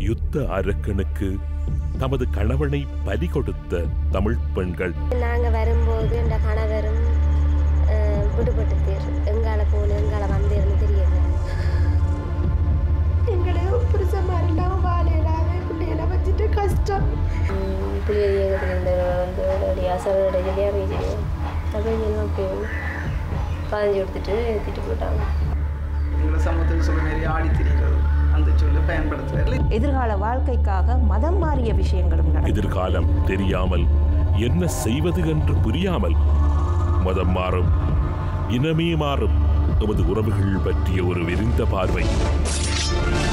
யுத்த அரக்கனுக்கு தமது கணவனை பலி கொடுத்த தமிழ் பெண்கள் நாங்கள் வரும்போது இந்த கணவரும் அஹ், விடுபட்டு தேர் எங்கால போகணும் எங்கால வந்தேன்னு தெரியல எங்களுக்கு புருஷமாக இல்லாமல் வாழையிடாத பிள்ளைகளை வச்சுட்டு கஷ்டம் புளிய இயக்கத்தில் இருந்தவங்க வந்து அவருடைய அசரோட சொல்லி அமைச்சிடுவோம் அப்படின்னு அப்படி பதினஞ்சு கொடுத்துட்டு ஏற்றிட்டு போயிட்டாங்க எங்களை சமூகத்தில் சொல்ல மாரி ஆடி திரிகிறது அந்த சொல்லை பயன்படுத்துவார் எதிர்கால வாழ்க்கைக்காக மதம் மாறிய விஷயங்களும் நடக்கும் எதிர்காலம் தெரியாமல் என்ன செய்வது என்று புரியாமல் மதம் மாறும் இனமே மாறும் எமது உறவுகள் பற்றிய ஒரு விரிந்த பார்வை